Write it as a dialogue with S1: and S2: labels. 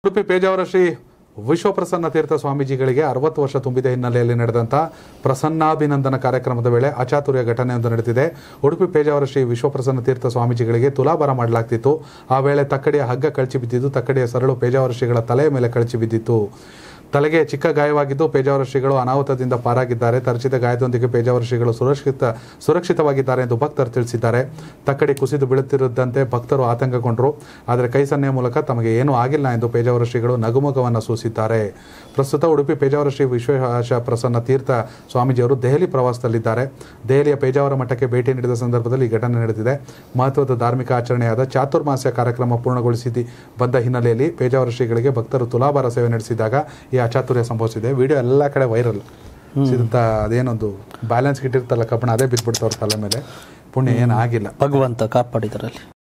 S1: ಉಡುಪಿ ಪೇಜಾವರ ಶ್ರೀ ವಿಶ್ವಪ್ರಸನ್ನ ತೀರ್ಥ ಸ್ವಾಮೀಜಿಗಳಿಗೆ ಅರವತ್ತು ವರ್ಷ ತುಂಬಿದ ಹಿನ್ನೆಲೆಯಲ್ಲಿ ನಡೆದಂಥ ಪ್ರಸನ್ನಾಭಿನಂದನ ಕಾರ್ಯಕ್ರಮದ ವೇಳೆ ಅಚಾತುರ್ಯ ಘಟನೆಯೊಂದು ನಡೆದಿದೆ ಉಡುಪಿ ಪೇಜಾವರ ಶ್ರೀ ವಿಶ್ವಪ್ರಸನ್ನ ತೀರ್ಥ ಸ್ವಾಮೀಜಿಗಳಿಗೆ ತುಲಾಭಾರ ಮಾಡಲಾಗ್ತಿತ್ತು ಆ ವೇಳೆ ತಕ್ಕಡಿಯ ಹಗ್ಗ ಕಳಚಿ ಬಿದ್ದಿದ್ದು ತಕ್ಕಡಿಯ ಸರಳು ಪೇಜಾವರ ಶ್ರೀಗಳ ತಲೆಯ ಮೇಲೆ ಕಳಚಿ ಬಿದ್ದಿತ್ತು ತಲೆಗೆ ಚಿಕ್ಕ ಗಾಯವಾಗಿದ್ದು ಪೇಜಾವರ ಶ್ರೀಗಳು ಅನಾಹುತದಿಂದ ಪಾರಾಗಿದ್ದಾರೆ ತರಚಿದ ಗಾಯದೊಂದಿಗೆ ಪೇಜಾವರ ಶ್ರೀಗಳು ಸುರಕ್ಷಿತ ಸುರಕ್ಷಿತವಾಗಿದ್ದಾರೆ ಎಂದು ಭಕ್ತರು ತಿಳಿಸಿದ್ದಾರೆ ತಕ್ಕಡಿ ಕುಸಿದು ಬೀಳುತ್ತಿರುವಂತೆ ಭಕ್ತರು ಆತಂಕಗೊಂಡರು ಆದರೆ ಕೈ ಸನ್ನೆಯ ಮೂಲಕ ತಮಗೆ ಏನೂ ಆಗಿಲ್ಲ ಎಂದು ಪೇಜಾವರ ಶ್ರೀಗಳು ನಗುಮುಖವನ್ನು ಸೂಸಿದ್ದಾರೆ ಪ್ರಸ್ತುತ ಉಡುಪಿ ಪೇಜಾವರ ಶ್ರೀ ವಿಶ್ವೇಶ ಪ್ರಸನ್ನ ತೀರ್ಥ ಸ್ವಾಮೀಜಿಯವರು ದೆಹಲಿ ಪ್ರವಾಸದಲ್ಲಿದ್ದಾರೆ ದೆಹಲಿಯ ಪೇಜಾವರ ಮಠಕ್ಕೆ ಭೇಟಿ ನೀಡಿದ ಸಂದರ್ಭದಲ್ಲಿ ಈ ಘಟನೆ ನಡೆದಿದೆ ಮಹತ್ವದ ಧಾರ್ಮಿಕ ಆಚರಣೆಯಾದ ಚಾತುರ್ಮಾಸ್ಯ ಕಾರ್ಯಕ್ರಮ ಪೂರ್ಣಗೊಳಿಸಿ ಬಂದ ಹಿನ್ನೆಲೆಯಲ್ಲಿ ಪೇಜಾವರ ಶ್ರೀಗಳಿಗೆ ಭಕ್ತರು ತುಲಾಭಾರ ಸೇವೆ ನಡೆಸಿದಾಗ ಈ ಅಚಾತುರ್ಯ ಸಂಭವಿಸಿದೆ ವಿಡಿಯೋ ಎಲ್ಲ ಕಡೆ ವೈರಲ್ ಸಿಗುತ್ತಾ ಅದೇನೊಂದು ಬ್ಯಾಲೆನ್ಸ್ ಇಟ್ಟಿರ್ತಲ್ಲ ಕಬ್ಬಣ ಅದೇ ಬಿದ್ದುಬಿಡ್ತು ಅವ್ರ ತಲೆ ಮೇಲೆ ಪುಣ್ಯ ಏನಾಗಿಲ್ಲ
S2: ಭಗವಂತ ಕಾಪಾಡಿದರಲ್ಲಿ